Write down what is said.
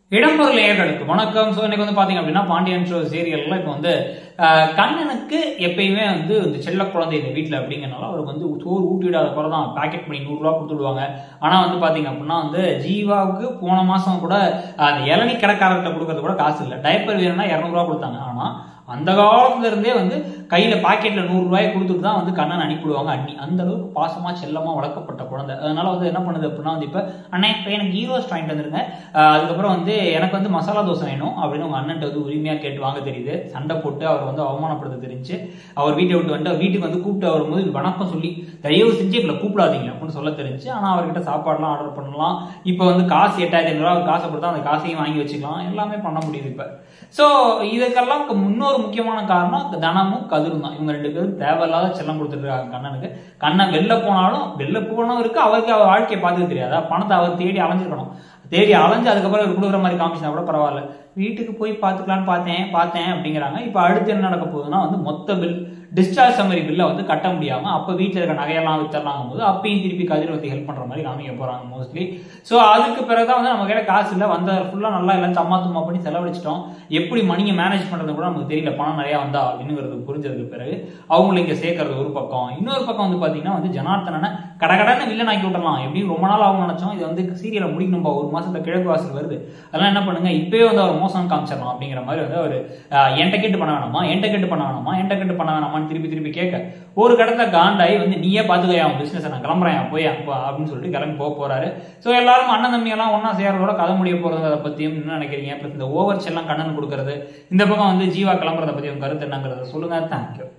இடம்பொருள் நேயர்களுக்கு வணக்கம் ஸோ இன்னைக்கு வந்து பாத்தீங்க அப்படின்னா பாண்டியன் ஷோ சீரியல்ல இப்போ வந்து ஆஹ், கண்ணனுக்கு எப்பயுமே வந்து இந்த செல்ல குழந்தை இந்த வீட்டில் அப்படிங்கறனால அவருக்கு வந்து சோறு ஊட்டி விடாத குறை தான் பேக்கெட் பண்ணி நூறுரூவா கொடுத்துடுவாங்க ஆனா வந்து பாத்தீங்க அப்படின்னா வந்து ஜீவாவுக்கு போன மாசம் கூட ஆஹ், அந்த இளநி கடைக்காரர்கிட்ட கொடுக்கறது கூட காசு இல்லை டைப்பர் வேணும்னா இரநூறுவா கொடுத்தாங்க ஆனா அந்த காலத்துல இருந்தே வந்து கையில பாக்கெட்ல நூறு ரூபாய் கொடுத்துட்டு தான் வந்து கண்ணன் அனுப்பிடுவாங்க அண்ணி அந்த அளவுக்கு பாசமா செல்லமா வளர்க்கப்பட்ட குழந்தை அதனால வந்து என்ன பண்ணுது அப்படின்னா வந்து இப்ப அண்ணே இப்ப எனக்கு ஹீரோஸ் வாங்கிட்டு வந்துருங்க ஆஹ் அதுக்கப்புறம் வந்து எனக்கு வந்து மசாலா தோசை வேணும் அப்படின்னு உங்க அண்ணன் வந்து உரிமையா கேட்டு வாங்க தெரியுது சண்டை போட்டு அவர் வந்து அவமானப்படுத்த தெரிஞ்சு அவர் வீட்டை விட்டு வந்து அவர் வீட்டுக்கு வந்து கூப்பிட்டு வரும்போது வணக்கம் சொல்லி தயவு செஞ்சு எங்களை கூப்பிடாதீங்க அப்படின்னு சொல்ல தெரிஞ்சு ஆனா அவர்கிட்ட சாப்பாடுலாம் ஆர்டர் பண்ணலாம் இப்போ வந்து காசு எட்டாயிரத்தி ஐநூறுரூவா அவர் காசை கொடுத்தா அந்த காசையும் வாங்கி வச்சுக்கலாம் எல்லாமே பண்ண முடியுது இப்ப சோ இதுக்கெல்லாம் இன்னொரு முக்கியமான காரணம் தனமும் கதிரும் தான் இவங்க ரெண்டு பேரும் தேவையில்லாத செல்லம் கொடுத்துட்டு இருக்காங்க கண்ணனுக்கு கண்ணன் வெளில போனாலும் வெளில போனவருக்கு அவருக்கு அவர் வாழ்க்கையை பார்த்துக்க தெரியாதா பணத்தை அவர் தேடி அலைஞ்சிருக்கணும் தேடி அலைஞ்சு அதுக்கப்புறம் இவர் கொடுக்குற மாதிரி காமிச்சினா கூட பரவாயில்ல வீட்டுக்கு போய் பார்த்துக்கலான்னு பார்த்தேன் பார்த்தேன் அப்படிங்கிறாங்க இப்போ அடுத்து என்ன நடக்க போகுதுன்னா வந்து மொத்த பில் டிஸ்சார்ஜ் சம்மரி பில்லை வந்து கட்ட முடியாம அப்போ வீட்டில் இருக்க நகையெல்லாம் வித்தரலாங்கும் போது அப்பயும் திருப்பி கதிர் வந்து ஹெல்ப் பண்ற மாதிரி காமிக்க போறாங்க மோஸ்ட்லி ஸோ அதுக்கு பிறகுதான் வந்து நம்ம கையில காசு இல்லை வந்த ஃபுல்லாக நல்லா எல்லாம் சம்மா தும்மா பண்ணி செலவழிச்சிட்டோம் எப்படி மணியை மேனேஜ் பண்றது கூட நமக்கு தெரியல பணம் நிறைய வந்தா அப்படிங்கிறது புரிஞ்சதுக்கு பிறகு அவங்களை இங்க சேர்க்கறது ஒரு பக்கம் இன்னொரு பக்கம் வந்து பாத்தீங்கன்னா வந்து ஜனார்த்தனனை கடகடன்னு வில்லன் ஆக்கி விட்டுறலாம் எப்படியும் ரொம்ப நாள் ஆகும் நினைச்சோம் இது வந்து சீரியலை முடிக்கணும்பா ஒரு மாசத்துல கிழக்கு வாசல் வருது அதெல்லாம் என்ன பண்ணுங்க இப்பவே வந்து அவர் மோசம் காமிச்சிடலாம் அப்படிங்கிற மாதிரி வந்து அவர் என்கிட்ட கேட்டு பண்ண வேணாமா என்கிட்ட கேட்டு பண்ண வேணாமா என்கிட்ட கேட்டு பண்ண வேணாமான்னு திருப்பி திருப்பி கேட்க ஒரு கடத்துல காண்டாயி வந்து நீயே பாத்துக்கோ அவன் பிசினஸ் நான் கிளம்புறேன் போய் அப்போ அப்படின்னு சொல்லிட்டு கிளம்பி போக போறாரு ஸோ எல்லாரும் அண்ணன் தம்பி எல்லாம் ஒன்னா சேர்றதோட கதை முடிய போறது அதை பத்தியும் என்ன நினைக்கிறீங்க ப்ளஸ் இந்த ஓவர் செல்லாம் கண்ணன் கொடுக்கறது இந்த பக்கம் வந்து ஜீவா கிளம்புறத பத்தி உங்க கருத்து என்னங்கிறத சொல்லுங்க தேங்க்யூ